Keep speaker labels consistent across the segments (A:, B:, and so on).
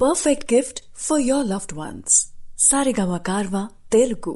A: perfect gift for your loved ones. Sarigama Karva Telugu.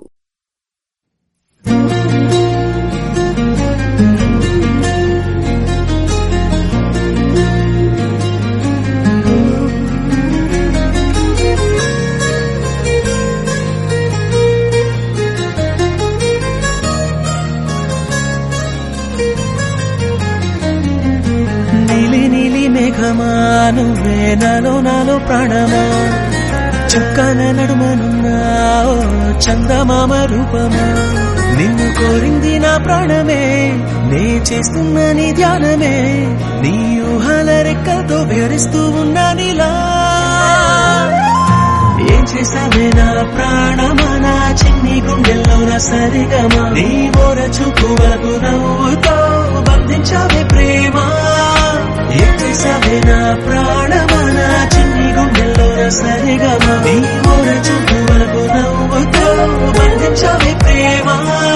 B: నీలి నీలి మేఘమా నువ్వే నాలో నాలో ప్రాణమా చుక్కన నడుమనున్నా ఓ చందమామ రూపమా నిన్ను కోరింది నా ప్రాణమే నే చేస్తున్న నీ ధ్యానమే నీ ఊహల రెక్కలతో విహరిస్తూ ఉన్నా నీలా ఏం చేసావే నా ప్రాణమా నా చిన్ని గుండెల్లో నా సరిగమా నీ మోర చూపు వరకు నవ్వుతో బంధించావే ప్రేమ ఏం చేసావే నా ప్రాణమా నా చిన్ని గుండెల్లో నా సరిగమా నీ మోర చూపు వరకు నవ్వుతో బంధించావే ప్రేమ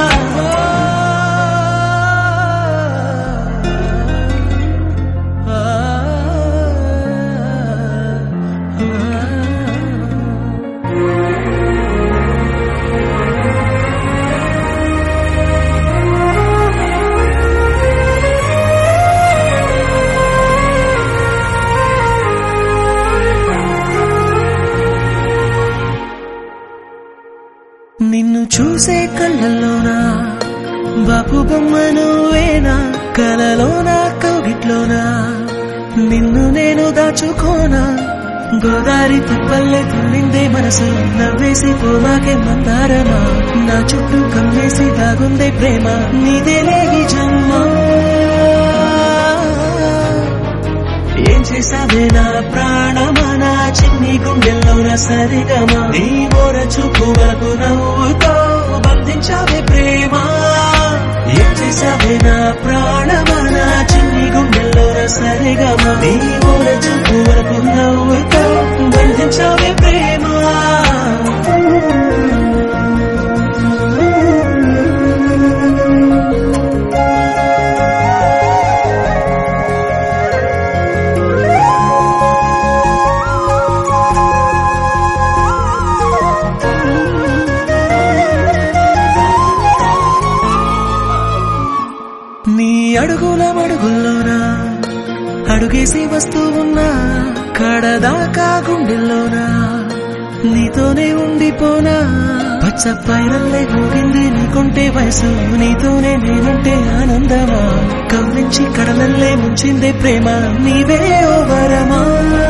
B: నిన్ను చూసే కళ్ళల్లోనా బాపు బొమ్మ నువ్వేనా కలలోనా కౌగిట్లోనా నిన్ను నేను దాచుకోనా గోదారి తిప్పల్లే తుల్లిందే మనసు నవ్వేసి పోవాకే మందారమా నా చుట్టూ కమ్మేసి దాగుందే ప్రేమ నీదే లేగి జన్మ ఏం చేసావే నా ప్రాణమా నా చిన్ని గుండెల్లో నా సరిగమా నీ మోర చూపు వరకు నవ్వుతో బంధించావే ప్రేమ ఏం చేసావే నా ప్రాణమా నా చిన్ని గుండెల్లో నా సరిగమా నీ మోర చూపు వరకు నవ్వుతో బంధించావే ప్రేమ నీ అడుగుల మడుగుల్లోనా అడుగేసి వస్తూ ఉన్నా కడదాకా గుండెల్లోనా నీతోనే ఉండిపోనా పచ్చ పైరల్లే ఊగింది నీకుంటే వయసు నీతోనే నేనుంటే ఆనందమా కవ్వించి కడలల్లే ముంచిందే ప్రేమ నీవే ఓ వరమా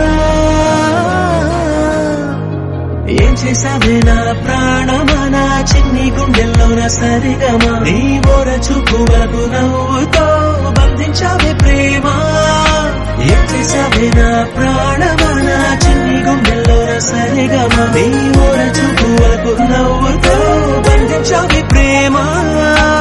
B: ఏం చేసావే నా ప్రాణమా నా చిన్ని గుండెల్లో నా సరిగమా నీ ఓర చూపు వరకు నవ్వుతో బంధించావే ప్రేమ ఏం చేసావే నా ప్రాణమా నా చిన్ని గుండెల్లో నా సరిగమా నీ ఓర చూపు వరకు నవ్వుతో బంధించావే ప్రేమ